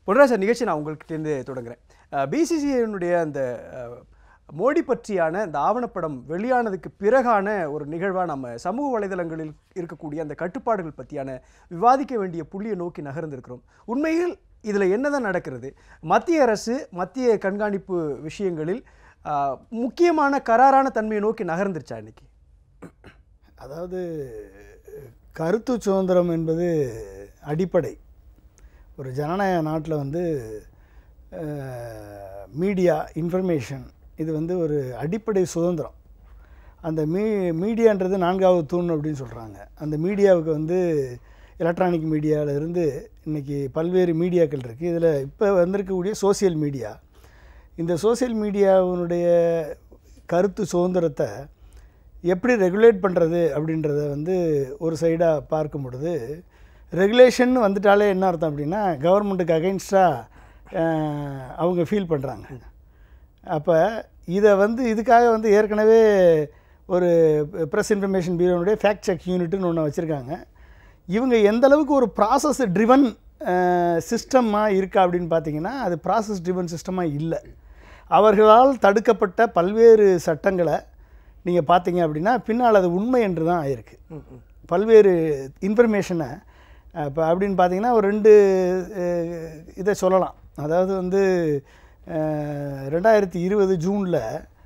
Ponraj sir நிகழ்ச்சி நான் உங்கள்கிட்டேருந்து தொடங்குறேன் பிசிசிஐனுடைய அந்த அஹ், மோடி பற்றியான அந்த ஆவணப்படம் வெளியானதுக்கு பிறகான ஒரு நிகழ்வாக நம்ம சமூக வலைதளங்களில் இருக்கக்கூடிய அந்த கட்டுப்பாடுகள் பற்றியான விவாதிக்க வேண்டிய புள்ளியை நோக்கி நகர்ந்திருக்கிறோம் உண்மையில் இதில் என்னதான் நடக்கிறது மத்திய அரசு மத்திய கண்காணிப்பு விஷயங்களில் அஹ், முக்கியமான கராரான தன்மையை நோக்கி நகர்ந்துருச்சா இன்னைக்கு அதாவது கருத்து சுதந்திரம் என்பது அடிப்படை ஒரு ஜனநாயக நாட்டில் வந்து மீடியா இன்ஃபர்மேஷன் இது வந்து ஒரு அடிப்படை சுதந்திரம் அந்த மீ மீடியான்றது நான்காவது தூண் அப்படின்னு சொல்கிறாங்க அந்த மீடியாவுக்கு வந்து எலக்ட்ரானிக் மீடியாவிலேருந்து இன்றைக்கி பல்வேறு மீடியாக்கள் இருக்குது இதில் இப்போ வந்திருக்கக்கூடிய சோசியல் மீடியா இந்த சோசியல் மீடியாவினுடைய கருத்து சுதந்திரத்தை எப்படி ரெகுலேட் பண்ணுறது அப்படின்றத வந்து ஒரு சைடாக பார்க்கும் பொழுது ரெகுலேஷன் வந்துட்டாலே என்ன அர்த்தம் அப்படின்னா கவர்மெண்ட்டுக்கு அகைன்ஸ்டாக அவங்க ஃபீல் பண்ணுறாங்க அப்போ இதை வந்து இதுக்காக வந்து ஏற்கனவே ஒரு ப்ரெஸ் இன்ஃபர்மேஷன் பியூரோனுடைய ஃபேக்ட் செக் யூனிட்னு ஒன்று வச்சுருக்காங்க இவங்க எந்த அளவுக்கு ஒரு ப்ராசஸ் ட்ரிவன் சிஸ்டமாக இருக்கா அப்படின்னு பார்த்தீங்கன்னா அது ப்ராசஸ் ட்ரிவன் சிஸ்டமாக இல்லை அவர்களால் தடுக்கப்பட்ட பல்வேறு சட்டங்களை நீங்கள் பார்த்தீங்க அப்படின்னா பின்னால் அது உண்மை என்று தான் ஆயிருக்கு பல்வேறு இன்ஃபர்மேஷனை இப்போ அப்படின்னு பார்த்தீங்கன்னா ஒரு ரெண்டு அஹ், இதை சொல்லலாம் அதாவது வந்து அஹ், ரெண்டாயிரத்தி இருபது ஜூனில்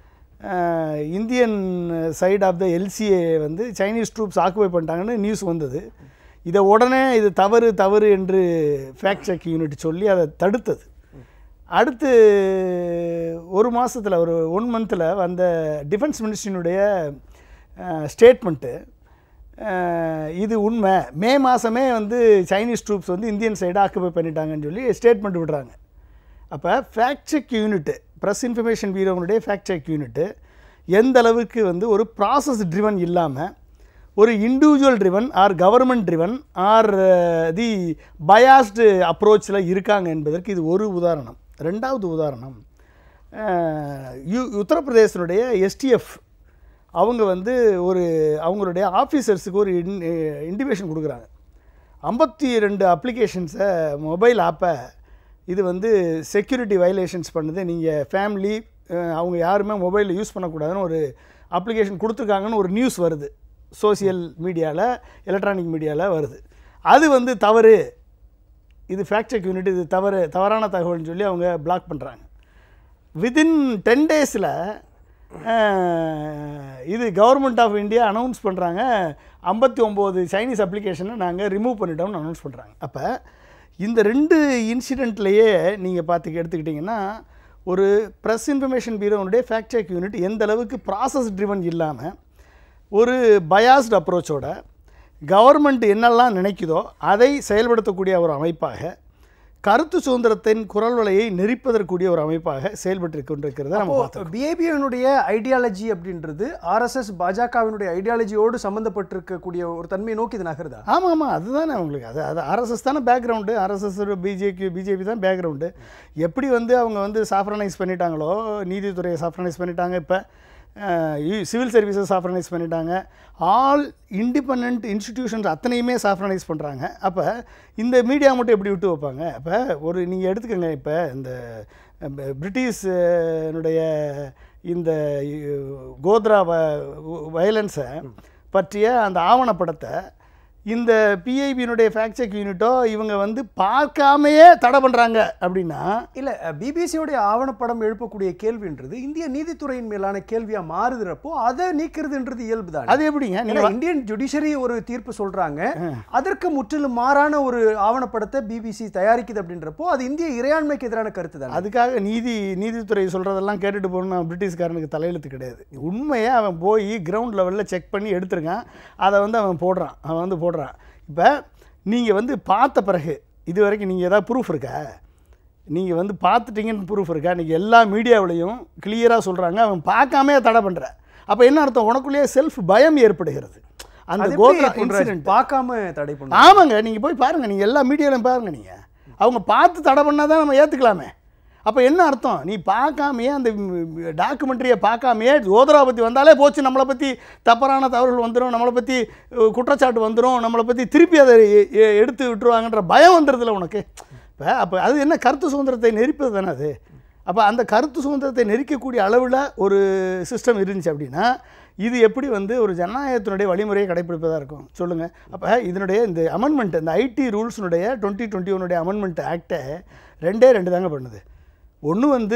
Indian side of the LCA வந்து சைனீஸ் ட்ரூப்ஸ் ஆக்குபை பண்ணிட்டாங்கன்னு நியூஸ் வந்தது இதை உடனே இது தவறு தவறு என்று ஃபேக்ட் செக் யூனிட் சொல்லி அதை தடுத்தது அடுத்து ஒரு மாதத்தில் ஒரு ஒன் மந்தில் வந்த டிஃபென்ஸ் மினிஸ்ட்ரியினுடைய ஸ்டேட்மெண்ட்டு இது உண்மை மே மாதமே வந்து சைனீஸ் ட்ரூப்ஸ் வந்து இந்தியன் சைடை ஆக்குபை பண்ணிட்டாங்கன்னு சொல்லி ஸ்டேட்மெண்ட் விடுறாங்க அப்போ fact check unit press information பியூரோனுடைய ஃபேக்ட் செக் யூனிட்டு எந்த அளவுக்கு வந்து ஒரு ப்ராசஸ் ட்ரிவன் இல்லாமல் ஒரு individual driven or government driven or the biased அப்ரோச்சில் இருக்காங்க என்பதற்கு இது ஒரு உதாரணம் ரெண்டாவது உதாரணம் அஹ், யு உத்தரப்பிரதேசனுடைய எஸ்டிஎஃப் அவங்க வந்து ஒரு அவங்களுடைய ஆஃபீஸர்ஸுக்கு ஒரு இன் இன்டிமேஷன் கொடுக்குறாங்க ஐம்பத்தி ரெண்டு அப்ளிகேஷன்ஸை மொபைல் ஆப்பை இது வந்து செக்யூரிட்டி வயலேஷன்ஸ் பண்ணுது நீங்கள் ஃபேமிலி அவங்க யாருமே மொபைலில் யூஸ் பண்ணக்கூடாதுன்னு ஒரு அப்ளிகேஷன் கொடுத்துருக்காங்கன்னு ஒரு நியூஸ் வருது சோசியல் மீடியாவில் எலக்ட்ரானிக் மீடியாவில் வருது அது வந்து தவறு இது ஃபேக்ட் செக் யூனிட் இது தவறு தவறான தகவல்னு சொல்லி அவங்க பிளாக் பண்ணுறாங்க வித்தின் டென் டேஸில் இது கவர்மெண்ட் ஆஃப் இந்தியா அனௌன்ஸ் பண்ணுறாங்க ஐம்பத்தி ஒம்பது சைனீஸ் அப்ளிகேஷனை நாங்கள் ரிமூவ் பண்ணிட்டோம்னு அனௌன்ஸ் பண்ணுறாங்க அப்போ இந்த ரெண்டு இன்சிடெண்ட்லேயே நீங்கள் பார்த்து எடுத்துக்கிட்டிங்கன்னா ஒரு ப்ரெஸ் இன்ஃபர்மேஷன் பியூரோனுடைய ஃபேக்ட் செக் யூனிட் எந்த அளவுக்கு ப்ராசஸ் ட்ரிவன் இல்லாமல் ஒரு பயாஸ்டு அப்ரோச்சோட கவர்மெண்ட் என்னெல்லாம் நினைக்குதோ அதை செயல்படுத்தக்கூடிய ஒரு அமைப்பாக கருத்து சுதந்திரத்தின் குரல் வலையை நெறிப்பதற்குரிய ஒரு அமைப்பாக செயல்பட்டு கொண்டிருக்கிறத நம்ம பார்த்தோம் பிஏபியினுடைய ஐடியாலஜி அப்படின்றது ஆர்எஸ்எஸ் பாஜகவினுடைய ஐடியாலஜியோடு சம்பந்தப்பட்டிருக்கக்கூடிய ஒரு தன்மையை நோக்கி இது நகருதா ஆமாம் ஆமாம் அதுதானே உங்களுக்கு அது அது ஆர்எஸ்எஸ் தானே பேக்ரவுண்டு ஆர்எஸ்எஸ் பிஜேபி பிஜேபி தான் பேக்ரவுண்டு எப்படி வந்து அவங்க வந்து சாஃப்ரனைஸ் பண்ணிட்டாங்களோ நீதித்துறையை சாஃப்ரனைஸ் பண்ணிட்டாங்க இப்போ சிவில் சர்வீசஸ் சாஃப்ரனைஸ் பண்ணிட்டாங்க ஆல் இண்டிபெண்ட் இன்ஸ்டிடியூஷன்ஸ் அத்தனையுமே சாஃப்ரனைஸ் பண்ணுறாங்க அப்போ இந்த மீடியா மட்டும் எப்படி விட்டு வைப்பாங்க அப்போ ஒரு நீங்கள் எடுத்துக்கோங்க இப்போ இந்த அஹ், பிரிட்டிஷ் இந்த கோத்ரா வயலன்ஸை பற்றிய அந்த ஆவணப்படத்தை இந்த பிஐபியினுடைய ஃபேக்ட் செக் யூனிட்டோ இவங்க வந்து பார்க்காமையே தடை பண்ணுறாங்க அப்படின்னா இல்ல பிபிசியோடைய ஆவணப்படம் எழுப்பக்கூடிய கேள்வின்றது இந்திய நீதித்துறையின் மேலான கேள்வியா மாறுதுறப்போ அதை நீக்கிறதுன்றது இயல்புதான் அது எப்படிங்க ஏன்னா நீங்கள் இந்தியன் ஜுடிஷரி ஒரு தீர்ப்பு சொல்றாங்க அதற்கு முற்றிலும் மாறான ஒரு ஆவணப்படத்தை பிபிசி தயாரிக்குது அப்படின்றப்போ அது இந்திய இறையாண்மைக்கு எதிரான கருத்து தான் அதுக்காக நீதி நீதித்துறை சொல்கிறதெல்லாம் கேட்டுட்டு போகணும் பிரிட்டிஷ்காரனுக்கு தலையெழுத்து கிடையாது உண்மையை அவன் போய் கிரவுண்ட் லெவலில் செக் பண்ணி எடுத்திருக்கான் அதை வந்து அவன் போடுறான் அவன் வந்து போடுறான் இப்போ நீங்கள் வந்து பார்த்த பிறகு இது வரைக்கும் நீங்கள் ஏதாவது ப்ரூஃப் இருக்கா நீங்கள் வந்து பார்த்துட்டீங்கன்னு ப்ரூஃப் இருக்கா நீங்கள் எல்லா மீடியாவிலையும் கிளியராக சொல்கிறாங்க அவன் பார்க்காமே தடை பண்ணுற அப்போ என்ன அர்த்தம் உனக்குள்ளேயே செல்ஃப் பயம் ஏற்படுகிறது அந்த அது கோத்ரா எப்படி பண்றாரு? இன்சிடென்ட் பார்க்காம தடை பண்ணும் ஆமாங்க நீங்கள் போய் பாருங்கள் நீங்கள் எல்லா மீடியாவிலும் பாருங்கள் நீங்கள் அவங்க பார்த்து தடை பண்ணால் தான் நம்ம ஏற்றுக்கலாமே அப்போ என்ன அர்த்தம் நீ பார்க்காமையே அந்த டாக்குமெண்ட்ரியை பார்க்காமையே ஜோதரா பற்றி வந்தாலே போச்சு நம்மளை பற்றி தவறான தவறுகள் வந்துடும் நம்மளை பற்றி அஹ், குற்றச்சாட்டு வந்துடும் நம்மளை பற்றி திருப்பி அதை எ- எ- எடுத்து விட்டுருவாங்கன்ற பயம் வந்துடுதுல உனக்கு இப்போ அப்போ அது என்ன கருத்து சுதந்திரத்தை நெரிப்பது தானே அது அப்போ அந்த கருத்து சுதந்திரத்தை நெரிக்கக்கூடிய அளவில் ஒரு சிஸ்டம் இருந்துச்சு அப்படின்னா இது எப்படி வந்து ஒரு ஜனநாயகத்தினுடைய வழிமுறையை கடைப்பிடிப்பதாக இருக்கும் சொல்லுங்கள் அப்போ இதனுடைய இந்த அமெண்ட்மெண்ட் இந்த ஐடி ரூல்ஸினுடைய டுவெண்ட்டி டுவெண்ட்டி ஒனுடைய அமெண்ட்மெண்ட் ஆக்டை ரெண்டே ரெண்டு தாங்க பண்ணுது ஒன்று வந்து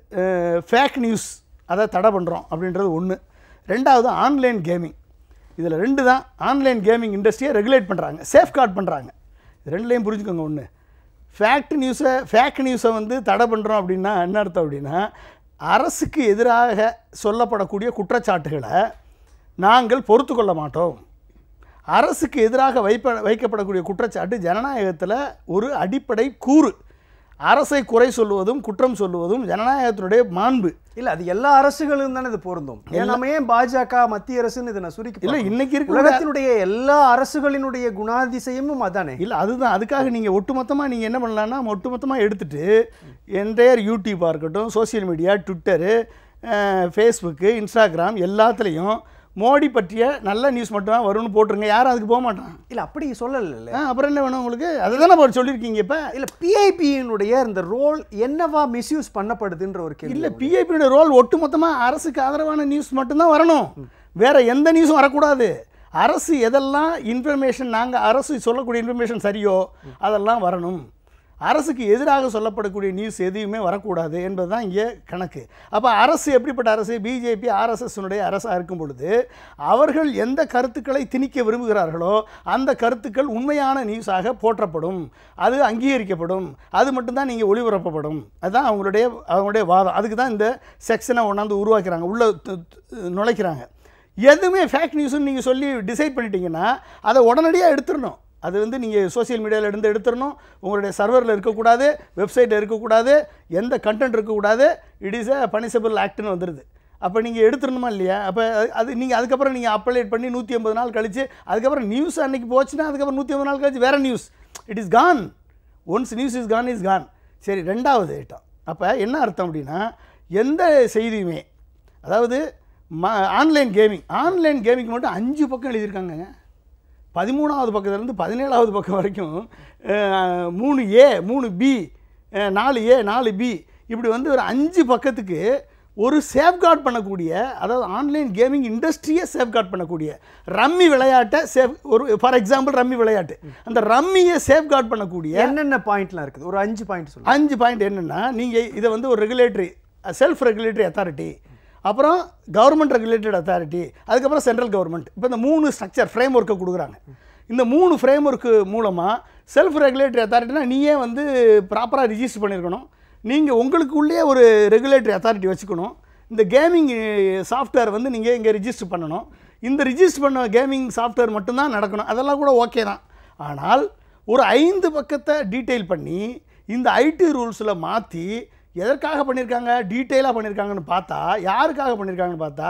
ஃபேக் நியூஸ் அதை தடை பண்ணுறோம் அப்படின்றது ஒன்று ரெண்டாவது ஆன்லைன் கேமிங் இதில் ரெண்டு தான் ஆன்லைன் கேமிங் இண்டஸ்ட்ரியை ரெகுலேட் பண்ணுறாங்க சேஃப்கார்ட் பண்ணுறாங்க ரெண்டுலேயும் புரிஞ்சுக்கோங்க ஒன்று ஃபேக்ட் நியூஸை ஃபேக் நியூஸை வந்து தடை பண்ணுறோம் அப்படின்னா என்ன அர்த்தம் அப்படின்னா அரசுக்கு எதிராக சொல்லப்படக்கூடிய குற்றச்சாட்டுகளை நாங்கள் பொறுத்து கொள்ள மாட்டோம் அரசுக்கு எதிராக வைப்ப வைக்கப்படக்கூடிய குற்றச்சாட்டு ஜனநாயகத்தில் ஒரு அடிப்படை கூறு அரசை குறை சொல்லுவதும் குற்றம் சொல்லுவதும் ஜனநாயகத்தினுடைய மாண்பு இல்ல அது எல்லா அரசுகளும் தானே இது பொருந்தும் ஏன் நம்ம ஏன் பாஜக மத்திய அரசுன்னு இதை நான் சுருக்கி இல்லை பார்க்கணும்? இன்னைக்கு இருக்கிற உலகத்தினுடைய எல்லா அரசுகளினுடைய குணாதிசயமும் அதானே இல்லை அதுதான் அதுக்காக நீங்கள் ஒட்டுமொத்தமாக நீங்கள் என்ன பண்ணலான்னா ஒட்டுமொத்தமாக எடுத்துட்டு என்டையர் யூடியூப்பாக இருக்கட்டும் social media Twitter Facebook Instagram எல்லாத்துலேயும் மோடி பற்றிய நல்ல நியூஸ் மட்டும் தான் வரும்னு போட்டுருங்க யாரும் அதுக்கு போக மாட்டான் இல்ல அப்படி சொல்லல ஆ, அப்புறம் என்ன வேணும் உங்களுக்கு அதை தானே இப்போ சொல்லியிருக்கீங்க இப்போ இல்ல பிஐபியினுடைய இந்த ரோல் என்னவா மிஸ்யூஸ் பண்ணப்படுதுன்ற ஒரு கேள்வி இல்லை பிஐபியோட ரோல் ஒட்டுமொத்தமாக அரசுக்கு ஆதரவான நியூஸ் மட்டும்தான் வரணும் வேற எந்த நியூஸும் வரக்கூடாது அரசு எதெல்லாம் இன்ஃபர்மேஷன் நாங்கள் அரசு சொல்லக்கூடிய இன்ஃபர்மேஷன் சரியோ அதெல்லாம் வரணும் அரசுக்கு எதிராக சொல்லப்படக்கூடிய நியூஸ் எதுவுமே வரக்கூடாது என்பது தான் இங்கே கணக்கு அப்போ அரசு எப்படிப்பட்ட அரசு பிஜேபி ஆர்எஸ்எஸ்னுடைய அரசாக இருக்கும் பொழுது அவர்கள் எந்த கருத்துக்களை திணிக்க விரும்புகிறார்களோ அந்த கருத்துக்கள் உண்மையான நியூஸாக போற்றப்படும் அது அங்கீகரிக்கப்படும் அது மட்டும்தான் நீங்கள் ஒளிபரப்பப்படும் அதுதான் அவங்களுடைய அவங்களுடைய வாதம் அதுக்கு தான் இந்த செக்ஷனை ஒன்றாந்து உருவாக்குறாங்க உள்ளே நுழைக்கிறாங்க எதுவுமே ஃபேக் நியூஸ்னு நீங்கள் சொல்லி டிசைட் பண்ணிட்டீங்கன்னா அதை உடனடியாக எடுத்துடணும் அது வந்து நீங்கள் சோஷியல் மீடியாவில் இருந்து எடுத்துடணும் உங்களுடைய சர்வரில் இருக்கக்கூடாது வெப்சைட்டில் இருக்கக்கூடாது எந்த கண்டென்ட் இருக்கக்கூடாது இட் இஸ் அ பனிஷபிள் ஆக்ட்னு வந்துடுது அப்போ நீங்கள் எடுத்துடணுமா இல்லையா அப்போ அது- அது நீங்கள் அதுக்கப்புறம் நீங்கள் அப்ளேட் பண்ணி நூற்றி ஐம்பது நாள் கழிச்சு அதுக்கப்புறம் நியூஸ் அன்னைக்கு போச்சுன்னா அதுக்கப்புறம் நூற்றி ஐம்பது நாள் கழிச்சு வேறு news it is gone once news is gone is gone சரி ரெண்டாவது ஐட்டம் அப்போ என்ன அர்த்தம் அப்படின்னா எந்த செய்தியுமே அதாவது ம ஆன்லைன் கேமிங் ஆன்லைன் கேமிங் மட்டும் அஞ்சு பக்கம் எழுதியிருக்காங்கங்க பதிமூணாவது பக்கத்துலேருந்து பதினேழாவது பக்கம் வரைக்கும் அஹ், மூணு ஏ மூணு பி நாலு ஏ நாலு பி இப்படி வந்து ஒரு அஞ்சு பக்கத்துக்கு ஒரு சேஃப்கார்ட் பண்ணக்கூடிய அதாவது ஆன்லைன் கேமிங் இண்டஸ்ட்ரியை சேஃப்கார்ட் பண்ணக்கூடிய ரம்மி விளையாட்டை சேஃப் ஒரு ஃபார் எக்ஸாம்பிள் ரம்மி விளையாட்டு அந்த ரம்மியை சேஃப்கார்ட் பண்ணக்கூடிய என்னென்ன பாயிண்ட்லாம் இருக்குது ஒரு அஞ்சு பாயிண்ட் சொல்லுங்க அஞ்சு பாயிண்ட் என்னென்னா நீங்கள் இதை வந்து ஒரு ரெகுலேட்டரி செல்ஃப் ரெகுலேட்டரி அத்தாரிட்டி அப்புறம் கவர்மெண்ட் ரெகுலேட்டட் அத்தாரிட்டி அதுக்கப்புறம் சென்ட்ரல் கவர்மெண்ட் இப்போ இந்த மூணு ஸ்ட்ரக்சர் ஃப்ரேம் ஒர்க்கை கொடுக்குறாங்க இந்த மூணு ஃப்ரேம் ஒர்க்கு மூலமாக செல்ஃப் ரெகுலேட்டரி அத்தாரிட்டினா நீயே வந்து ப்ராப்பராக ரிஜிஸ்டர் பண்ணியிருக்கணும் நீங்கள் உங்களுக்குள்ளே ஒரு ரெகுலேட்டரி அத்தாரிட்டி வச்சுக்கணும் இந்த கேமிங் சாஃப்ட்வேர் வந்து நீங்கள் இங்கே ரிஜிஸ்டர் பண்ணணும் இந்த ரிஜிஸ்டர் பண்ண கேமிங் சாஃப்ட்வேர் மட்டும்தான் நடக்கணும் அதெல்லாம் கூட ஓகே தான் ஆனால் ஒரு ஐந்து பக்கத்தை டீட்டெயில் பண்ணி இந்த ஐடி ரூல்ஸில் மாற்றி எதற்காக பண்ணியிருக்காங்க டீட்டெயிலாக பண்ணியிருக்காங்கன்னு பார்த்தா யாருக்காக பண்ணியிருக்காங்கன்னு பார்த்தா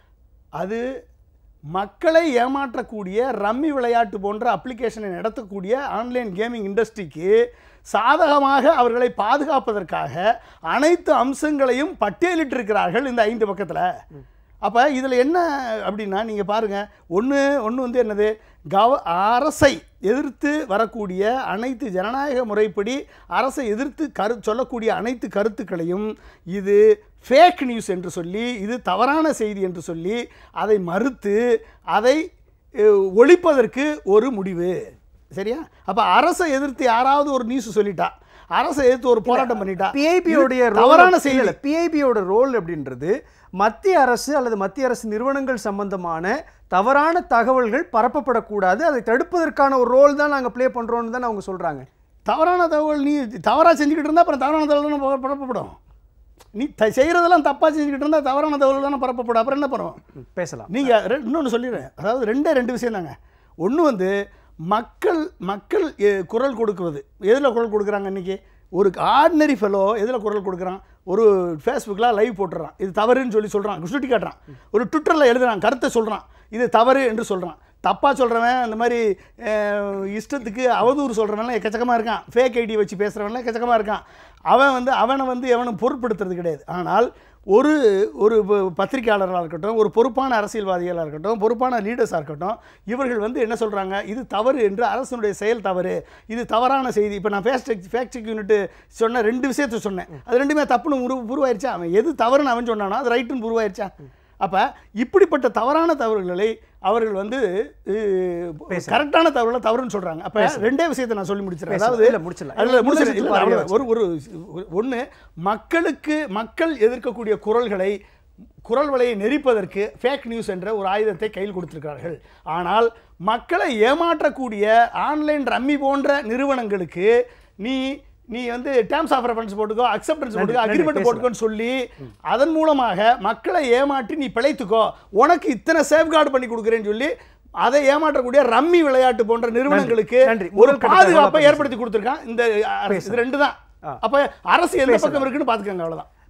அது மக்களை ஏமாற்றக்கூடிய ரம்மி விளையாட்டு போன்ற அப்ளிகேஷனை நடத்தக்கூடிய ஆன்லைன் கேமிங் இண்டஸ்ட்ரிக்கு சாதகமாக அவர்களை பாதுகாப்பதற்காக அனைத்து அம்சங்களையும் பட்டியலிட்டிருக்கிறார்கள் இந்த ஐந்து பக்கத்தில் அப்போ இதில் என்ன அப்படின்னா நீங்கள் பாருங்கள் ஒன்று ஒன்று வந்து என்னது கவ அரசை எதிர்த்து வரக்கூடிய அனைத்து ஜனநாயக முறைப்படி அரசை எதிர்த்து கரு சொல்லக்கூடிய அனைத்து கருத்துக்களையும் இது ஃபேக் நியூஸ் என்று சொல்லி இது தவறான செய்தி என்று சொல்லி அதை மறுத்து அதை அஹ், ஒழிப்பதற்கு ஒரு முடிவு சரியா அப்போ அரசை எதிர்த்து யாராவது ஒரு நியூஸ் சொல்லிட்டா அரசை எதிர்த்து ஒரு போராட்டம் பண்ணிட்டா பிஐபியோடைய இது தவறான செய்தி பிஐபியோட ரோல் அப்படின்றது மத்திய அரசு அல்லது மத்திய அரசு நிறுவனங்கள் சம்பந்தமான தவறான தகவல்கள் பரப்பப்படக்கூடாது அதை தடுப்பதற்கான ஒரு ரோல் தான் நாங்க ப்ளே பண்றோம்னு தான் அவங்க சொல்றாங்க தவறான தகவல் நீ தவறாக செஞ்சுக்கிட்டு இருந்தால் அப்புறம் தவறான தகவல் தானே பர- பரப்பப்படும் நீ த செய்கிறதெல்லாம் தப்பாக செஞ்சுக்கிட்டு இருந்தால் தவறான தகவல் தானே பரப்பப்படும் அப்புறம் என்ன பண்ணுவோம் ம், பேசலாம் நீங்கள் இன்னொன்று சொல்லிடுறேன் அதாவது ரெண்டே ரெண்டு விஷயம் தாங்க ஒன்று வந்து மக்கள் மக்கள் எ- குரல் கொடுக்குறது எதில் குரல் கொடுக்குறாங்க இன்றைக்கி ஒரு ஆர்டினரி ஃபெலோ எதில் குரல் கொடுக்குறான் ஒரு ஃபேஸ்புக்கில் லைவ் போட்டுறான் இது தவறுன்னு சொல்லி சொல்கிறான் சுட்டி காட்டுறான் ஒரு ட்விட்டரில் எழுதுறான் கருத்தை சொல்கிறான் இது தவறு என்று சொல்கிறான் தப்பாக சொல்கிறவன் அந்த மாதிரி அஹ், இஷ்டத்துக்கு அவதூறு சொல்கிறவன்லாம் எக்கச்சக்கமாக இருக்கான் ஃபேக் ஐடி வச்சு பேசுகிறவன்லாம் எக்கச்சக்கமாக இருக்கான் அவன் வந்து அவனை வந்து எவனும் பொருட்படுத்துறது கிடையாது ஆனால் ஒரு ஒரு ப- பத்திரிக்கையாளர்களாக இருக்கட்டும் ஒரு பொறுப்பான அரசியல்வாதிகளாக இருக்கட்டும் பொறுப்பான லீடர்ஸாக இருக்கட்டும் இவர்கள் வந்து என்ன சொல்கிறாங்க இது தவறு என்று அரசனுடைய செயல் தவறு இது தவறான செய்தி இப்போ நான் fast check fact check unit சொன்ன ரெண்டு விஷயத்த சொன்னேன் அது ரெண்டுமே தப்புன்னு உரு உருவாயிருச்சா அவன் எது தவறுன்னு அவன் சொன்னானோ அது ரைட்டுன்னு உருவாயிருச்சா அப்போ இப்படிப்பட்ட தவறான தவறுகளை அவர்கள் வந்து கரெக்டான தவறுகளை தவறுன்னு சொல்கிறாங்க அப்போ ரெண்டே விஷயத்தை நான் சொல்லி முடிச்சிடறேன் பேசலாம். அதாவது இல்ல, முடிச்சிடலாம். அதுல இல்ல, முடிச்சிடறேன். முடிச்சிட்டு இல்ல, பாருங்க. அவ்வளவுதான். ஒரு ஒரு ஒன்று மக்களுக்கு மக்கள் எதிர்க்கக்கூடிய குரல்களை குரல் வலையை நெரிப்பதற்கு ஃபேக் நியூஸ் என்ற ஒரு ஆயுதத்தை கையில் கொடுத்திருக்கிறார்கள் ஆனால் மக்களை ஏமாற்றக்கூடிய ஆன்லைன் ரம்மி போன்ற நிறுவனங்களுக்கு நீ நீ வந்து டேர்ம்ஸ் ஆஃப் ரெஃபரன்ஸ் போட்டுக்கோ அக்செப்டன்ஸ் நன்றி, போட்டுக்கோ நன்றி, அக்ரிமெண்ட் பேசலாம். போட்டுக்கோன்னு சொல்லி அதன் மூலமாக மக்களை ஏமாற்றி நீ பிழைத்துக்கோ உனக்கு இத்தனை சேஃப்கார்டு பண்ணி கொடுக்குறேன்னு சொல்லி அதை ஏமாற்றக்கூடிய ரம்மி விளையாட்டு போன்ற நிறுவனங்களுக்கு நன்றி. ஒரு முதல் கட்ட பாதுகாப்பை தகவலா ஏற்படுத்தி கொடுத்துருக்கான் இந்த அரசு. இது ரெண்டு தான் ஆ. அப்ப அரசு எந்த பேசலாம். பக்கம் இருக்குன்னு பாத்துக்கோங்க அவ்வளவுதான்